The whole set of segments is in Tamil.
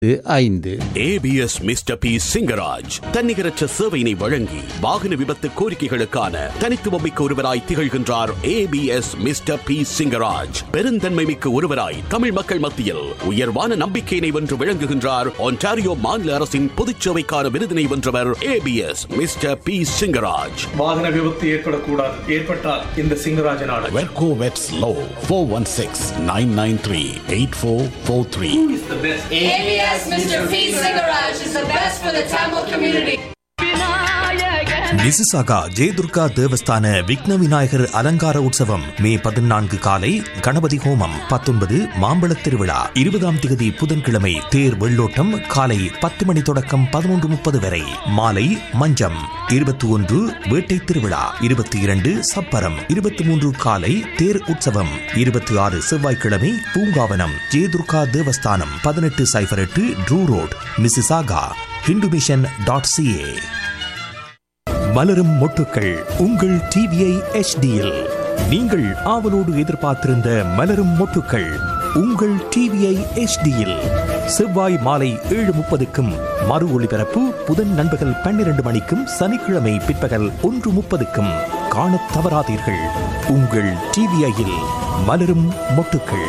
ஐந்து ஏபிஎஸ் மிஸ்டர் பி சிங்கராஜ் தன்னிகரற்ற சேவையினை வழங்கி வாகன விபத்து கோரிக்கைகளுக்கான தனித்துவமிக்க ஒருவராய் திகழ்கின்றார் ஏபிஎஸ் மிஸ்டர் பி சிங்கராஜ் பெருந்தன்மை மிக்க ஒருவராய் தமிழ் மக்கள் மத்தியில் உயர்வான நம்பிக்கையினை வென்று விளங்குகின்றார் ஒன்டாரியோ மாநில அரசின் பொதுச்சேவைக்கான விருதினை வென்றவர் ஏபிஎஸ் மிஸ்டர் பி சிங்கராஜ் வாகன விபத்து ஏற்படக்கூடாது ஏற்பட்டால் இந்த சிங்கராஜன் ஆடல் வெர்கோ வெட்ஸ் லோ four one six nine nine three eight four four three ABS Mr. P. Singaraj is the best for the Tamil community. Mississauga Jayadurga Devasthana Vighna Vinayagar அலங்கார உற்சவம் மே பதினான்கு காலை கணபதி ஹோமம் பத்தொன்பது மாம்பழத் திருவிழா இருபதாம் திகதி புதன்கிழமை தேர் வெள்ளோட்டம் காலை பத்து மணி தொடக்கம் பதினொன்று முப்பது வரை மாலை மஞ்சம் இருபத்தி ஒன்று வேட்டை திருவிழா இருபத்தி இரண்டு சப்பரம் இருபத்தி மூன்று காலை தேர் உற்சவம் இருபத்தி ஆறு செவ்வாய்க்கிழமை பூங்காவனம் ஜெயதுர்கா தேவஸ்தானம் பதினெட்டு சைபர் எட்டு Drew Road Mississauga Hindu mission dot CA மலரும் மொட்டுக்கள் உங்கள் டிவிஐ எச்டியில் நீங்கள் ஆவலோடு எதிர்பார்த்திருந்த மலரும் மொட்டுக்கள் உங்கள் டிவிஐ எச்டியில் செவ்வாய் மாலை ஏழு முப்பதுக்கும் மறு ஒளிபரப்பு புதன் நண்பகல் பன்னிரண்டு மணிக்கும் சனிக்கிழமை பிற்பகல் ஒன்று முப்பதுக்கும் காணத் தவறாதீர்கள் உங்கள் டிவிஐயில் மலரும் மொட்டுக்கள்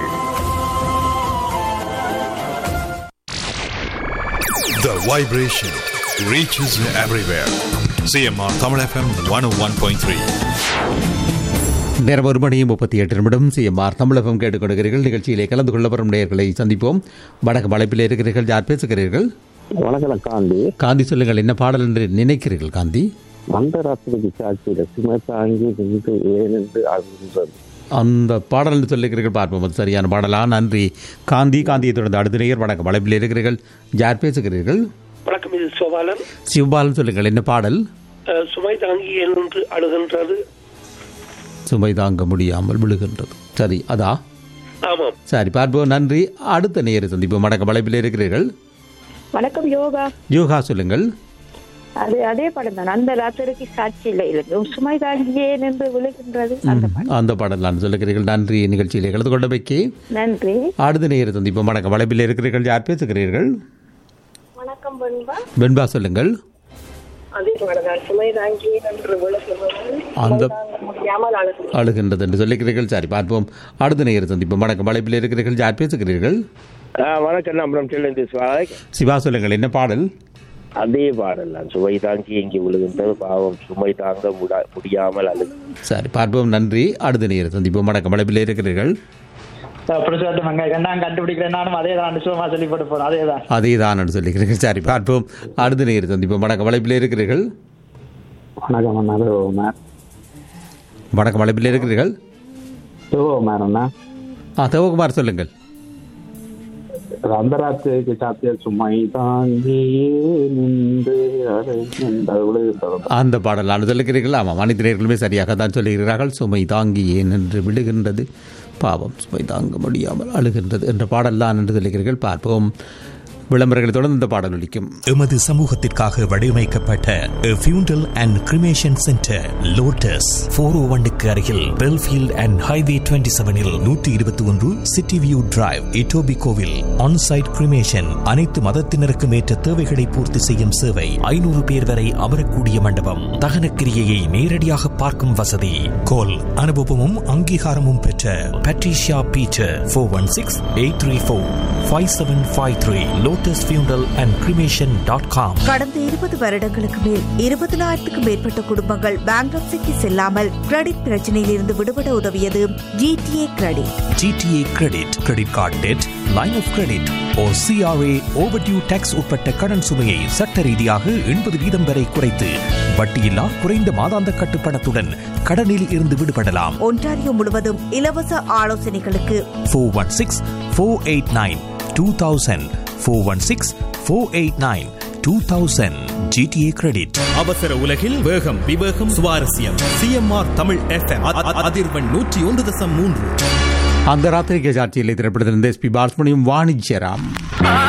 The vibration reaches everywhere. CMR Tamil FM 101.3. நேரம் ஒரு மணி முப்பத்தி எட்டு நிமிடம் சிஎம்ஆர் தமிழகம் கேட்டுக்கொள்கிறீர்கள் நிகழ்ச்சியிலே கலந்து கொள்ள வரும் நேயர்களை சந்திப்போம் வணக்கம் அழைப்பில் இருக்கிறீர்கள் யார் பேசுகிறீர்கள் வணக்கம் காந்தி காந்தி சொல்லுங்கள் என்ன பாடல் என்று நினைக்கிறீர்கள் காந்தி அந்த ராத்திரிக்கு சாட்சியில சுமத்தாங்கி நின்று ஏனென்று அழுகின்றது அந்த பாடல் என்று சொல்லுகிறீர்கள் பார்ப்போம் அது சரியான பாடலா நன்றி காந்தி காந்தியை தொடர்ந்து அடுத்த நேயர் வணக்கம் அழைப்பில் இருக்கிறீர்கள் யார் பேசுகிறீர்கள் வணக்கம் இது சோபாலன் சிவபாலன் சொல்லுங்கள் என்ன பாடல் அஹ், சுமை தாங்கி என்று அழுகின்றது சுமை தாங்க முடியாமல் விழுகின்றது சரி அதா ஆமாம் சரி பார்ப்போம் நன்றி அடுத்த நேயரை சந்திப்போம் வணக்கம் அழைப்பில் இருக்கிறீர்கள் வணக்கம் யோகா யோகா சொல்லுங்கள் அது அதே படம் தான் அந்த ராத்திரிக்கு சாட்சி இல்லை இருக்கு சுமை தாங்கியே நின்று விழுகின்றது அந்த படம் அந்த பாடல் நான் சொல்லுகிறீர்கள் நன்றி நிகழ்ச்சியிலே கலந்து கொண்டமைக்கு நன்றி அடுத்த நேயரை சந்திப்போம் வணக்கம் அழைப்பில் இருக்கிறீர்கள் யார் பேசுகிறீர்கள் வணக்கம் பண்பா வெண்பா சொல்லுங்கள் அதே படம் தான் சுமை தாங்கியே நின்று விழுகின்றது அந்த முடியாமல் அழுகு அழுகின்றது என்று சொல்லுகிறீர்கள் சரி பார்ப்போம் அடுத்த நேயரை சந்திப்போம் வணக்கம் அழைப்பில் இருக்கிறீர்கள் யார் பேசுகிறீர்கள் வணக்கம் நம்பரம் செல்லுந்து சுவாக் சிவா சொல்லுங்கள் என்ன பாடல் அதே பாடல் தான் சுவை தாங்கி இங்கே விழுகின்றது பாவம் சுமை தாங்க முடா- முடியாமல் அழுகு சரி பார்ப்போம் நன்றி அடுத்த நேயரை சந்திப்போம் வணக்கம் அழைப்பில் இருக்கிறீர்கள் பிரசாத் வெங்காயம் நான் கண்டுபிடிக்கிறேன் நானும் அதே தான் சும்மா சொல்லி போட்டு போறேன் அதே தான் அதே தான் சொல்லுகிறீர்கள் சரி பார்ப்போம் அடுத்த நேயரை சந்திப்போம் வணக்கம் அழைப்பில் இருக்கிறீர்கள் வணக்கம் அண்ணா அது மேம் வணக்கம் அழைப்பில் இருக்கிறீர்கள் ஓ மேடம்ண்ணா ஆ தேவகுமார் சொல்லுங்கள் அந்த ராத்திரிக்கு சாத்திய சுமை தாங்கியே நின்று அழுகின்றது விழுகின்றது அந்த பாடல் நான் சொல்லுகிறீர்கள் ஆமாம் அனைத்து நேர்களுமே சரியாக தான் சொல்லுகிறார்கள் சுமை தாங்கி ஏன் என்று விழுகின்றது பாவம் சுமை தாங்க முடியாமல் அழுகின்றது என்ற பாடல் தான் என்று சொல்லுகிறீர்கள் பார்ப்போம் விளம்பரங்களை தொடர்ந்து இந்த பாடல் ஒலிக்கும் எமது சமூகத்திற்காக வடிவமைக்கப்பட்ட funeral and cremation centre Lotus four O ஒன்னுக்கு அருகில் பெல்ஃபீல்ட் அண்ட் ஹைவே டுவெண்ட்டி செவனில் நூற்றி இருபத்தி ஒன்று சிட்டி வியூ டிரைவ் இட்டோபி கோவில் ஆன்சைட் கிரிமேஷன் அனைத்து மதத்தினருக்கும் ஏற்ற தேவைகளை பூர்த்தி செய்யும் சேவை ஐநூறு பேர் வரை அமரக்கூடிய மண்டபம் தகன கிரியையை நேரடியாக பார்க்கும் வசதி கோல் அனுபவமும் அங்கீகாரமும் பெற்ற Patricia Peter four one six eight three four five seven five three Lotus funeral and cremation dot com கடந்த இருபது வருடங்களுக்கு மேல் இருபதினாயிரத்துக்கும் மேற்பட்ட குடும்பங்கள் பேங்க்ரப்சிக்கு செல்லாமல் கிரெடிட் பிரச்சனையில் இருந்து விடுபட உதவியது GTA credit GTA credit credit card debt line of credit O CRA overdue tax உட்பட்ட கடன் சுமையை சட்ட ரீதியாக எண்பது வீதம் வரை குறைத்து வட்டியில்லா குறைந்த மாதாந்த கட்டுப்பணத்துடன் கடனில் இருந்து விடுபடலாம் ஒன்டாரியோ முழுவதும் இலவச ஆலோசனைகளுக்கு four one six four eight nine two thousand four one six four eight nine two thousand GTA credit அவசர உலகில் வேகம் விவேகம் சுவாரஸ்யம் சிஎம்ஆர் தமிழ் எஃப்எம் அதிர்வெண் நூற்றி ஒன்று தசம் மூன்று அந்த ராத்திரிக்கு சாட்சியில் திரைப்படத்திலிருந்து எஸ்பி பாலசுமணியும் வாணிஜ்யராம்